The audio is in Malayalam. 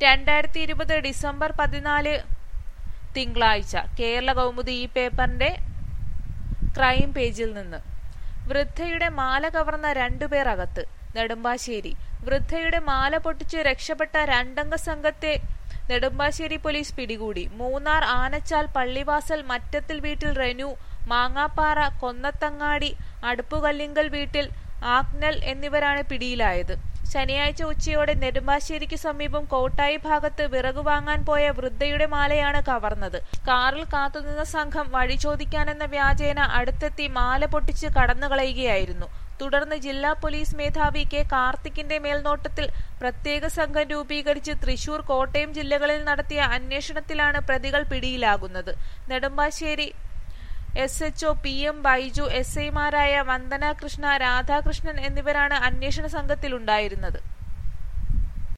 രണ്ടായിരത്തി ഇരുപത് ഡിസംബർ പതിനാല് തിങ്കളാഴ്ച കേരള കൗമുദി ഈ പേപ്പറിന്റെ ക്രൈം പേജിൽ നിന്ന് വൃദ്ധയുടെ മാല കവർന്ന രണ്ടുപേർ അകത്ത് നെടുമ്പാശ്ശേരി വൃദ്ധയുടെ മാല പൊട്ടിച്ച് രക്ഷപ്പെട്ട രണ്ടംഗ സംഘത്തെ നെടുമ്പാശ്ശേരി പോലീസ് പിടികൂടി മൂന്നാർ ആനച്ചാൽ പള്ളിവാസൽ മറ്റത്തിൽ വീട്ടിൽ റെനു മാങ്ങാപ്പാറ കൊന്നത്തങ്ങാടി അടുപ്പുകല്ലിങ്കൽ വീട്ടിൽ ആക്നൽ എന്നിവരാണ് പിടിയിലായത് ശനിയാഴ്ച ഉച്ചയോടെ നെടുമ്പാശ്ശേരിക്ക് സമീപം കോട്ടായി ഭാഗത്ത് വിറക് വാങ്ങാൻ പോയ വൃദ്ധയുടെ മാലയാണ് കവർന്നത് കാറിൽ കാത്തുനിന്ന സംഘം വഴി ചോദിക്കാനെന്ന വ്യാജേന അടുത്തെത്തി മാല പൊട്ടിച്ച് കടന്നുകളയുകയായിരുന്നു തുടർന്ന് ജില്ലാ പോലീസ് മേധാവി കെ കാർത്തിക്കിന്റെ മേൽനോട്ടത്തിൽ പ്രത്യേക സംഘം രൂപീകരിച്ച് തൃശൂർ കോട്ടയം ജില്ലകളിൽ നടത്തിയ അന്വേഷണത്തിലാണ് പ്രതികൾ പിടിയിലാകുന്നത് Nedumbassery S H O P M Baiju S ഐമാരായ വന്ദന കൃഷ്ണ രാധാകൃഷ്ണൻ എന്നിവരാണ് അന്വേഷണ സംഘത്തിലുണ്ടായിരുന്നത്